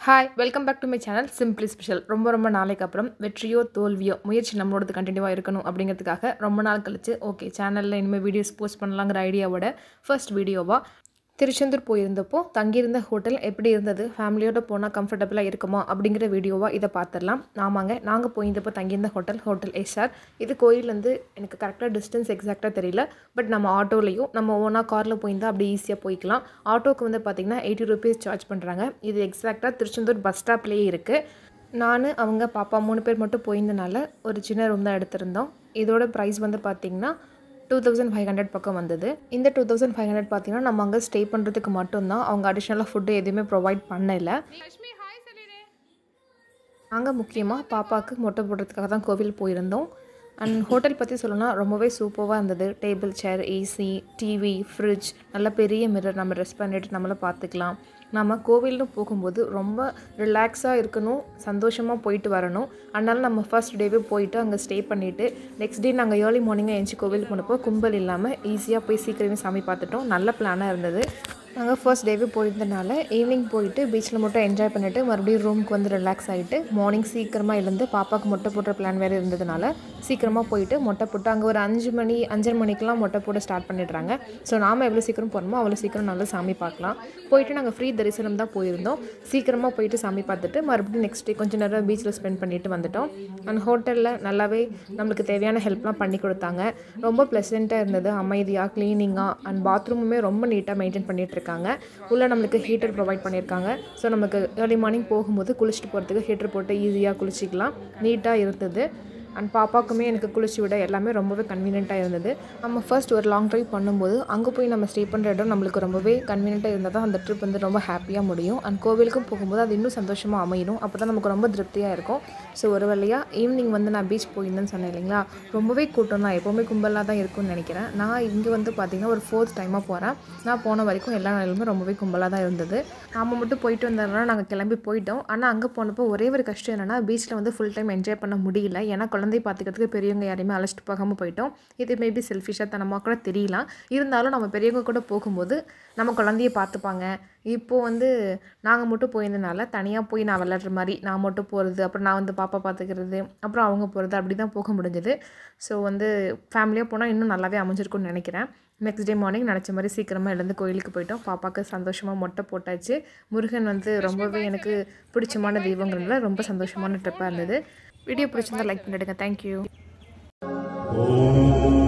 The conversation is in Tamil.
hi welcome back to my channel simply special ரொம்ப ரொம்ப நாளைக்கு அப்புறம் வெற்றியோ தோல்வியோ முயற்சி நம்மளோடது கண்டினியூவாக இருக்கணும் அப்படிங்கிறதுக்காக ரொம்ப நாள் கழிச்சு ஓகே சேனலில் இனிமேல் வீடியோஸ் போஸ்ட் பண்ணலாங்கிற ஐடியாவோட ஃபர்ஸ்ட் வீடியோவாக திருச்செந்தூர் போயிருந்தப்போ தங்கியிருந்த ஹோட்டல் எப்படி இருந்தது ஃபேமிலியோட போனால் கம்ஃபர்டபுளாக இருக்குமா அப்படிங்கிற வீடியோவாக இதை பார்த்துடலாம் ஆமாங்க நாங்கள் போயிருந்தப்போ தங்கியிருந்த ஹோட்டல் ஹோட்டல் எஸ்ஆர் இது கோயிலேருந்து எனக்கு கரெக்டாக டிஸ்டன்ஸ் எக்ஸாக்டாக தெரியல பட் நம்ம ஆட்டோலையும் நம்ம ஓனாக காரில் போயிருந்தால் அப்படி ஈஸியாக போய்க்கலாம் ஆட்டோக்கு வந்து பார்த்திங்கன்னா எயிட்டி ருபீஸ் சார்ஜ் பண்ணுறாங்க இது எக்ஸாக்டாக திருச்செந்தூர் பஸ் ஸ்டாப்லேயே இருக்குது நான் அவங்க பாப்பா மூணு பேர் மட்டும் போயிருந்தனால ஒரு சின்ன ரூம் தான் எடுத்திருந்தோம் இதோட ப்ரைஸ் வந்து பார்த்திங்கன்னா டூ தௌசண்ட் ஃபைவ் ஹண்ட்ரட் பக்கம் வந்தது இந்த டூ தௌசண்ட் ஃபைவ் ஹண்ட்ரட் பார்த்தீங்கன்னா நம்ம அங்கே ஸ்டே பண்ணுறதுக்கு மட்டும்தான் அவங்க அடிஷ்னலாக ஃபுட்டு எதுவுமே ப்ரொவைட் பண்ணலை நாங்கள் முக்கியமாக பாப்பாவுக்கு மொட்டை போடுறதுக்காக தான் கோவில் போயிருந்தோம் அண்ட் ஹோட்டல் பற்றி சொல்லணும்னா ரொம்பவே சூப்பராக இருந்தது table chair AC TV fridge நல்ல பெரிய மிரர் நம்ம ரெஸ்ட் பண்ணிட்டு நம்மளை பார்த்துக்கலாம் நம்ம கோவில்னு போகும்போது ரொம்ப ரிலாக்ஸாக இருக்கணும் சந்தோஷமாக போயிட்டு வரணும் அதனால நம்ம ஃபர்ஸ்ட் டேவே போயிட்டு அங்கே ஸ்டே பண்ணிவிட்டு நெக்ஸ்ட் டே நாங்கள் ஏர்லி மார்னிங்காக எழுந்துச்சி கோவில் போனப்போ கும்பல் இல்லாமல் ஈஸியாக போய் சீக்கிரமே சாமி பார்த்துட்டோம் நல்ல பிளானாக இருந்தது நாங்கள் ஃபர்ஸ்ட் டேவே போயிருந்தனால ஈவினிங் போயிட்டு பீச்சில் மட்டும் என்ஜாய் பண்ணிவிட்டு மறுபடியும் ரூமுக்கு வந்து ரிலாக்ஸ் ஆகிட்டு மார்னிங் சீக்கிரமாக எழுந்து பாப்பாவுக்கு மொட்டை போடுற பிளான் வேறு இருந்ததுனால சீக்கிரமாக போயிட்டு மொட்டை போட்டு அங்கே ஒரு அஞ்சு மணி அஞ்சரை மணிக்கெலாம் மொட்டை போட ஸ்டார்ட் பண்ணிடுறாங்க ஸோ நாம் எவ்வளோ சீக்கிரம் போகிறோமோ அவ்வளோ சீக்கிரம் நல்லா சாமி பார்க்கலாம் போயிட்டு நாங்கள் ஃப்ரீ தரிசனம் தான் போயிருந்தோம் சீக்கிரமாக போயிட்டு சாமி பார்த்துட்டு மறுபடியும் நெக்ஸ்ட் டே கொஞ்சம் நேரம் பீச்சில் ஸ்பெண்ட் பண்ணிட்டு வந்துட்டோம் அண்ட் ஹோட்டலில் நல்லாவே நம்மளுக்கு தேவையான ஹெல்ப்லாம் பண்ணி கொடுத்தாங்க ரொம்ப ப்ளசண்ட்டாக இருந்தது அமைதியாக க்ளீனிங்காக அண்ட் பாத்ரூமுமே ரொம்ப நீட்டாக மெயின்டைன் பண்ணிட்டு இருக்காங்க உள்ளே நம்மளுக்கு ஹீட்டர் ப்ரொவைட் பண்ணியிருக்காங்க ஸோ நமக்கு ஏர்லி மார்னிங் போகும்போது குளிச்சுட்டு போகிறதுக்கு ஹீட்டர் போட்டு ஈஸியாக குளிச்சிக்கலாம் நீட்டாக இருந்தது அண்ட் பாப்பாவுக்குமே எனக்கு குளிச்சு விட எல்லாமே ரொம்பவே கன்வீனியண்ட்டாக இருந்தது நம்ம ஃபர்ஸ்ட் ஒரு லாங் ட்ரைவ் பண்ணும்போது அங்கே போய் நம்ம ஸ்டே பண்ணுற இடம் நம்மளுக்கு ரொம்பவே கன்வீனியண்ட்டாக இருந்தால் தான் அந்த ட்ரிப் வந்து ரொம்ப ஹாப்பியாக முடியும் அண்ட் கோவிலுக்கும் போகும்போது அது இன்னும் சந்தோஷமாக அமையணும் அப்போ தான் நமக்கு ரொம்ப திருப்தியாக இருக்கும் ஸோ ஒரு வழியாக ஈவினிங் வந்து நான் பீச் போயிருந்தேன்னு சொன்னேன் இல்லைங்களா ரொம்பவே கூட்டம் தான் எப்போவுமே கும்பலாக தான் இருக்கும்னு நினைக்கிறேன் நான் இங்கே வந்து பார்த்திங்கன்னா ஒரு ஃபோர்த் டைமாக போகிறேன் நான் போன வரைக்கும் எல்லா நாளுமே ரொம்பவே கும்பலாக தான் இருந்தது நாம் மட்டும் போயிட்டு வந்ததுனால நாங்கள் கிளம்பி போயிட்டோம் ஆனால் அங்கே போனப்போ ஒரே ஒரு கஷ்டம் என்னென்னா பீச்சில் வந்து ஃபுல் டைம் என்ஜாய் பண்ண முடியல ஏன்னா குழந்தை பார்த்துக்கிறதுக்கு பெரியவங்க யாரையுமே அழைச்சிட்டு போகாமல் போயிட்டோம் இது மேபி செல்ஃபிஷாக தனமாக கூட தெரியலாம் இருந்தாலும் நம்ம பெரியவங்க கூட போகும்போது நம்ம குழந்தைய பார்த்துப்பாங்க இப்போது வந்து நாங்கள் மட்டும் போயிருந்தனால தனியாக போய் நான் விளாட்ற மாதிரி நான் மட்டும் போகிறது அப்புறம் நான் வந்து பாப்பா பார்த்துக்கிறது அப்புறம் அவங்க போகிறது அப்படி தான் போக முடிஞ்சது ஸோ வந்து ஃபேமிலியாக போனால் இன்னும் நல்லாவே அமைஞ்சிருக்கும்னு நினைக்கிறேன் நெக்ஸ்ட் டே மார்னிங் நினச்ச மாதிரி சீக்கிரமாக எழுந்து கோயிலுக்கு போயிட்டோம் பாப்பாவுக்கு சந்தோஷமாக மொட்டை போட்டாச்சு முருகன் வந்து ரொம்பவே எனக்கு பிடிச்சமான தெய்வங்கிறதுல ரொம்ப சந்தோஷமான ட்ரிப்பாக இருந்தது வீடியோ பிடிச்சிருந்தா லைக் பண்ணிடுங்க தேங்க்யூ ஓம்